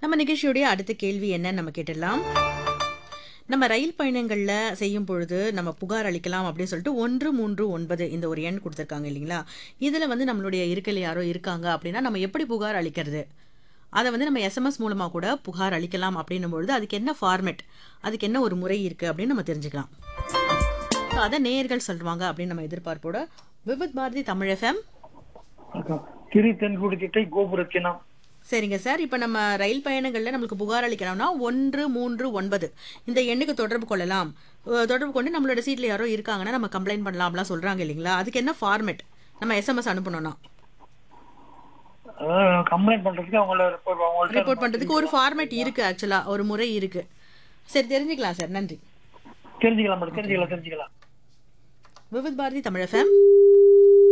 நம்ம நிகழ்ச்சியுடைய அடுத்த கேள்வி என்னன்னு நம்ம கேட்டுடலாம் நம்ம ரயில் பயணங்கள்ல செய்யும் பொழுது நம்ம புகார் அளிக்கலாம் அப்படின்னு சொல்லிட்டு ஒன்று மூன்று ஒன்பது இந்த ஒரு எண் கொடுத்துருக்காங்க இல்லைங்களா இதுல வந்து நம்மளுடைய இருக்கையில் யாரோ இருக்காங்க அப்படின்னா நம்ம எப்படி புகார் அளிக்கிறது அதை வந்து நம்ம எஸ்எம்எஸ் மூலமா கூட புகார் அளிக்கலாம் அப்படின்னும் பொழுது அதுக்கு என்ன ஃபார்மேட் அதுக்கு என்ன ஒரு முறை இருக்கு அப்படின்னு நம்ம தெரிஞ்சுக்கலாம் So, அதை நேயர்கள் சொல்லுவாங்க அப்படின்னு நம்ம எதிர்பார்ப்போட விபத் பாரதி தமிழ் எஃப்எம் வணக்கம். திரு தென்குடி திட்டை கோபுரத்தினம் சரிங்க சார் இப்போ நம்ம ரயில் பயணங்களில் நம்மளுக்கு புகார் அளிக்கணும்னா ஒன்று மூன்று ஒன்பது இந்த எண்ணுக்கு தொடர்பு கொள்ளலாம் அஹ் தொடர்பு கொண்டு நம்மளோட சீட்டில் யாரோ இருக்காங்கன்னா நம்ம கம்ப்ளைண்ட் பண்ணலாம்லாம் சொல்கிறாங்க இல்லைங்களா அதுக்கு என்ன ஃபார்மேட் நம்ம எஸ்எம்எஸ் அனுப்பணும்னா அதாவது கம்ப்ளைண்ட் பண்றதுக்கு அவங்கள ரிப்போர்ட் அவங்கள்ட்ட ரிப்போர்ட் பண்ணுறதுக்கு ஒரு ஃபார்மேட் இருக்குது ஆக்சுவலாக ஒரு முறை இருக்குது சரி தெரிஞ்சுக்கலாம் சார் நன்றி தெரிஞ்சுக்கலாம் மேடம் தெரிஞ்சுக்கலாம் தெரிஞ்சுக்கலாம் விவித் பாரதி தமிழ் எஃப்எம்